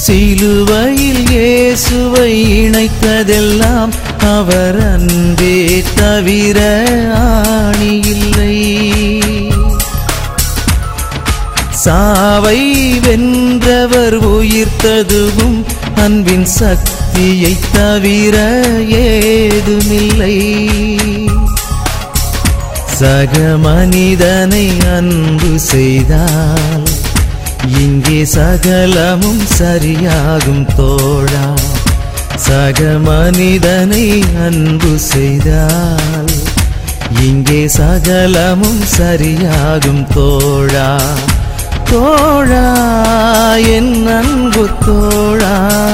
சிலுவையில் இயேசுவை இணைத்ததெல்லாம் அவர் அன்பே தவிர ஆணி இல்லை சாவை வென்றவர் உயிர்த்ததுவும் அன்பின் சக்தியை தவிர ஏதுமில்லை சக மனிதனை அன்பு செய்தால் இங்கே சகலமும் சரியாகும் தோழா சக மனிதனை அன்பு செய்தால் இங்கே சகலமும் சரியாகும் தோழா தோழா என் அன்பு தோழா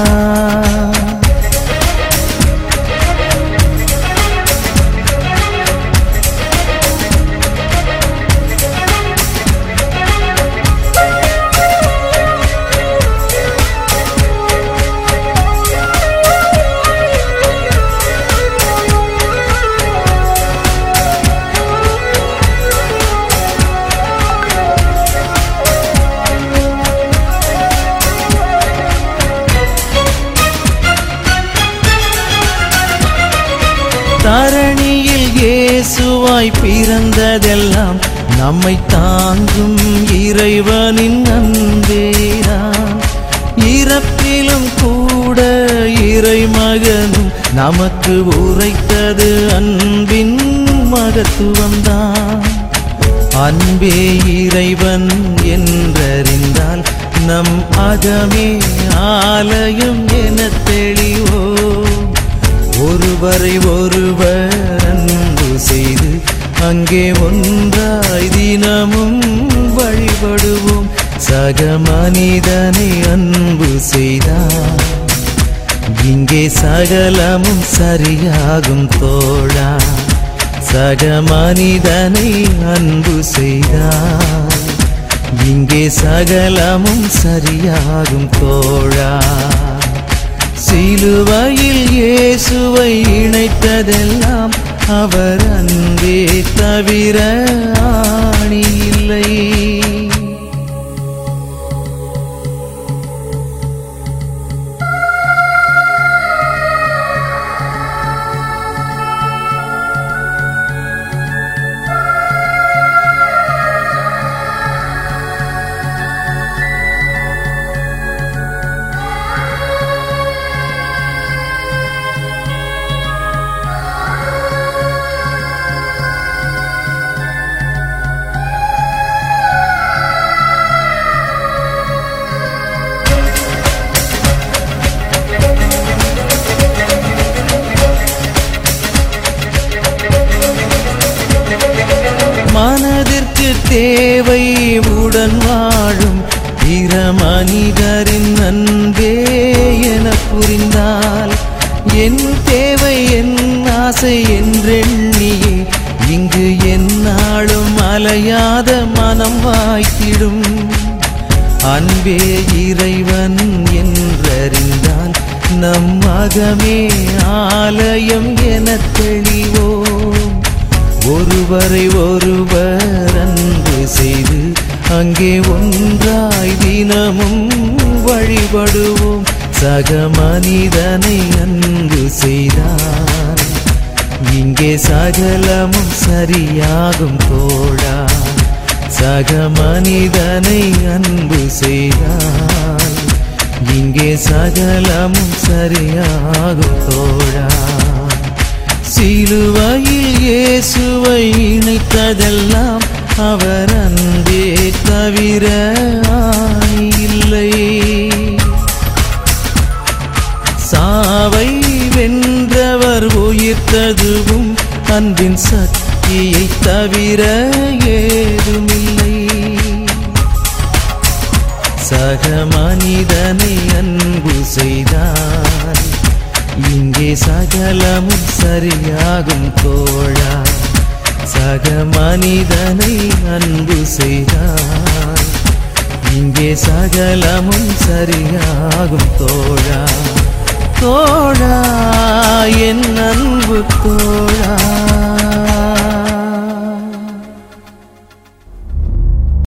தரணியில் இயேசுவாய் பிறந்ததெல்லாம் நம்மை தாங்கும் இறைவனின் அன்பேதான் இறப்பிலும் கூட இறைமகனும் நமக்கு உரைத்தது அன்பின் மகத்துவம்தான் அன்பே இறைவன் என்றறிந்தால் நம் அகமே ஆலயம் என தெளிவோம் ஒருவரை ஒருவர் அன்பு செய்து அங்கே ஒன்றாய் தினமும் வழிபடுவோம் சக மனிதனை அன்பு செய்தார் இங்கே சகலமும் சரியாகும் தோழா சக மனிதனை அன்பு செய்தார் இங்கே சகலமும் சரியாகும் தோழா சிலுவையில் இயேசுவை இணைத்ததெல்லாம் அவர் அன்பே தவிர ஆணி இல்லை மனதிற்கு தேவை உடன் வாழும் பிற மனிதரின் அன்பே என புரிந்தால் என் தேவை என் ஆசை என்றெண்ணியே இங்கு எந்நாளும் அலையாத மனம் வாய்த்திடும் அன்பே இறைவன் என்றறிந்தால் நம் அகமே ஆலயம் என தெளிவோம் ஒருவரை ஒருவர் அன்பு செய்து அங்கே ஒன்றாய் தினமும் வழிபடுவோம் சக மனிதனை அன்பு செய்தார் இங்கே சகலமும் சரியாகும் தோழா சக மனிதனை அன்பு செய்தால் இங்கே சகலமும் சரியாகும் தோழா சிலுவையில் இயேசுவை இணைத்ததெல்லாம் அவர் அன்பே தவிர ஆணி இல்லை சாவை வென்றவர் உயிர்த்ததுவும் அன்பின் சக்தியை தவிர ஏதுமில்லை சக மனிதனை அன்பு செய்தால் இங்கே சகலமும் சரியாகும் தோழா சக மனிதனை அன்பு செய்தால் இங்கே சகலமும் சரியாகும் தோழா தோழா என் அன்பு தோழா